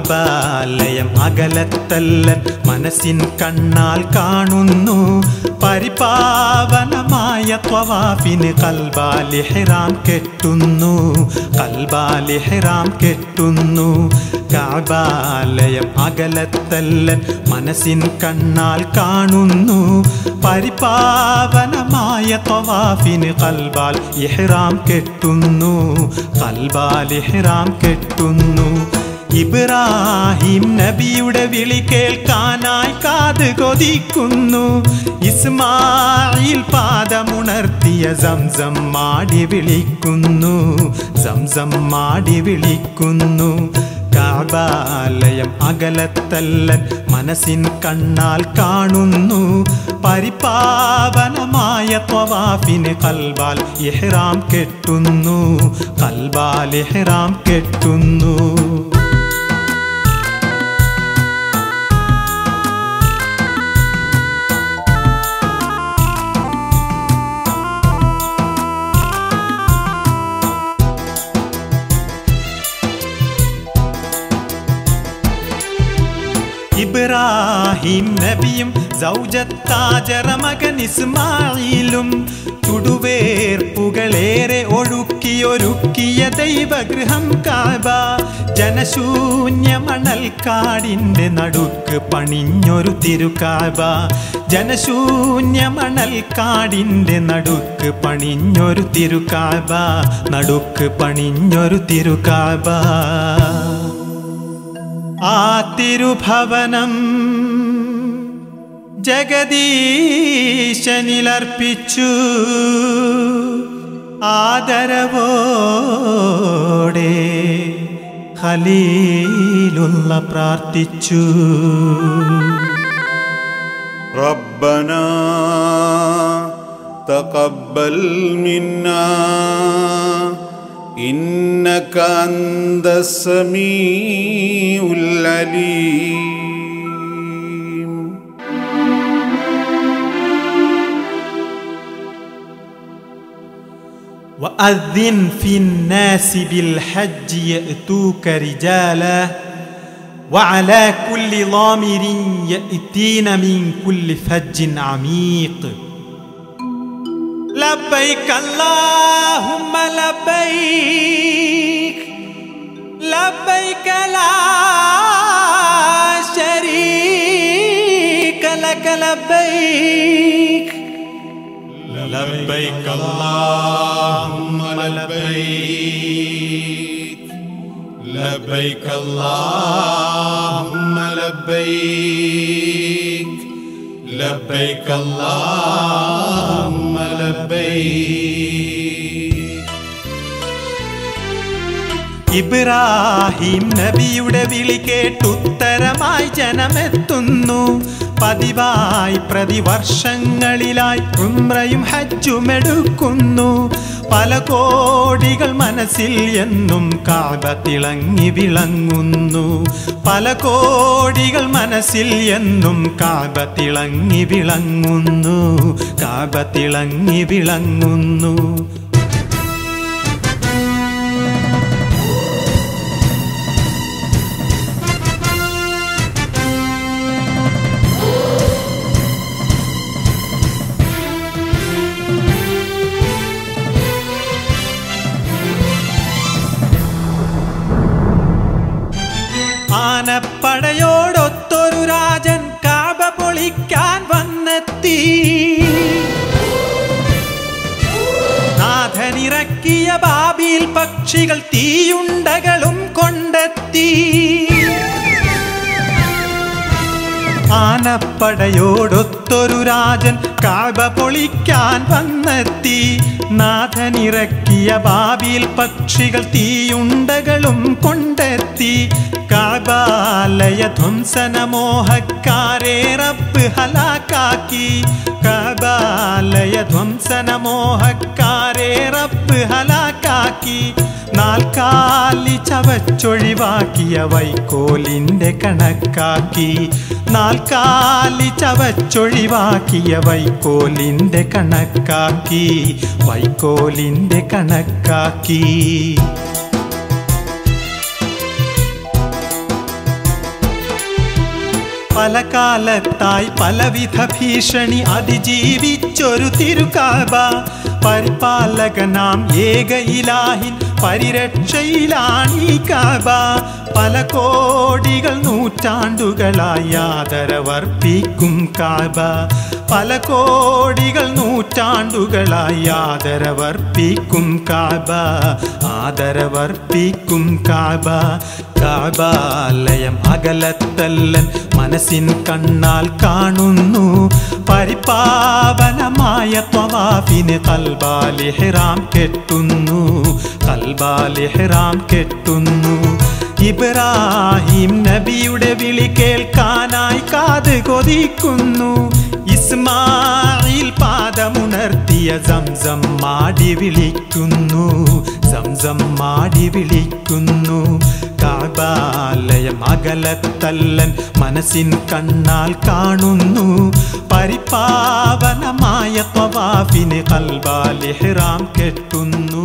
കാബാലയം അകലത്തല്ലൻ മനസ്സിൻ കണ്ണാൽ കാണുന്നു പരിപാവനമായ ത്വവാഫിന് കൽബാലിഹ്റാം കെട്ടുന്നു കൽബാലിഹ്റാം കെട്ടുന്നു കാബാലയം അകലത്തല്ലൻ മനസ്സിൻ കണ്ണാൽ കാണുന്നു പരിപാവനമായ ത്വവാഫിന് കൽബാൽ ഇഹ്റാം കെട്ടുന്നു കൽബാൽ ഇഹ്റാം കെട്ടുന്നു ഇബ്രാഹിം നബിയുടെ വിളി കേൾക്കാനായി കാത് കൊതിക്കുന്നു ഇസ്മായിൽ പാദമുണർത്തിയ സംസം മാടി വിളിക്കുന്നു സംസം മാടി വിളിക്കുന്നു കാബാലയം അകലത്തല്ലൻ മനസ്സിൻ കണ്ണാൽ കാണുന്നു പരിപാവനമായ ത്വവാഫിന് കൽബാൽ ഇഹ്റാം കെട്ടുന്നു കൽബാൽ ഇഹ്റാം കെട്ടുന്നു ഇബ്രാഹിം നബിയും സൗജത്താജറ മകൻ ഇസ്മായിലും ചുടുവേർപ്പുകളേറെ ഒഴുക്കിയൊരുക്കിയ ദൈവഗൃഹം കാബ ജനശൂന്യ മണൽക്കാടിൻ്റെ നടുക്ക് പണിഞ്ഞൊരു തിരുക്കാബ ജനശൂന്യ മണൽക്കാടിൻ്റെ നടുക്ക് പണിഞ്ഞൊരു തിരുക്കാബ നടുക്ക് പണിഞ്ഞൊരു തിരുക്കാബ ആ തിരുഭവനം ജഗദീശനിലർപ്പിച്ചു ആദരവോടെ ഖലീലുള്ള പ്രാർത്ഥിച്ചു ربنا تقبل منا إنك أنت السميع العليم وأذن في الناس بالحج يأتوك رجالا وعلى كل ضامر يأتين من كل فج عميق لبيك اللهم لبيك لبيك لا شريك لك لبيك لبيك اللهم لبيك لبيك اللهم لبيك لبيك اللهم لبيك ഇബ്രാഹിം നബിയുടെ വിളി കേട്ടുത്തരമായി ജനമെത്തുന്നു പതിവായി പ്രതിവർഷങ്ങളിലായി ഉംറയും ഹജ്ജുമെടുക്കുന്നു പല കോടികൾ മനസ്സിൽ എന്നും കാബ തിളങ്ങി വിളങ്ങുന്നു പല കോടികൾ മനസ്സിൽ എന്നും കാബ തിളങ്ങി വിളങ്ങുന്നു കാബ തിളങ്ങി വിളങ്ങുന്നു ആനപ്പടയോടൊത്തൊരു രാജൻ കാബ പൊളിക്കാൻ വന്നെത്തി നാഥനിറക്കിയ ബാബിൽ പക്ഷികൾ തീയുണ്ടകളും കൊണ്ടെത്തി ആനപ്പടയോടൊത്തൊരു രാജൻ കാബ പൊളിക്കാൻ വന്നെത്തി നാഥനിറക്കിയ ബാബിൽ പക്ഷികൾ തീയുണ്ടകളും കൊണ്ടെത്തി കാബാലയ ധ്വംസന മോഹക്കാരെ റബ്ബ് ഹലാക്കാക്കി കാബാലയ ധ്വംസന മോഹക്കാരെ റബ്ബ് ഹലാക്കാക്കി നാൽക്കാലി ചവച്ചൊഴിവാക്കിയ വൈക്കോലിന്റെ കണക്കാക്കി നാൽക്കാലി ചവച്ചൊഴിവാക്കിയ വൈക്കോലിന്റെ കണക്കാക്കി വൈക്കോലിന്റെ കണക്കാക്കി പല കാലത്തായി പലവിധ ഭീഷണി അതിജീവിച്ചൊരു തിരുകാബ പരിപാലകനാം ഏക ഇലാഹിൻ പരിരക്ഷയിലാണീ കാബ പല കോടികൾ നൂറ്റാണ്ടുകളായി ആദരവർപ്പിക്കും കാബ പല കോടികൾ നൂറ്റാണ്ടുകളായി ആദരവർപ്പിക്കും കാബ ആദരവർപ്പിക്കും കാബ കാബാലയം അകലത്തല്ലൻ മനസ്സിൻ കണ്ണാൽ കാണുന്നു പരിപാവനമായ ത്വവാഫിന് കൽബാലിഹ്റാം കെട്ടുന്നു കൽബാലിഹ്റാം കെട്ടുന്നു ഇബ്രാഹിം നബിയുടെ വിളി കേൾക്കാനായി കാത് കൊതിക്കുന്നു ഇസ്മായിൽ പാദമുണർത്തിയ സംസം മാടി വിളിക്കുന്നു സംസം മാടി വിളിക്കുന്നു കാബാലയം അകലത്തല്ലൻ മനസ്സിൻ കണ്ണാൽ കാണുന്നു പരിപാവനമായ ത്വവാഫിന് കൽബാലിഹ്റാം കെട്ടുന്നു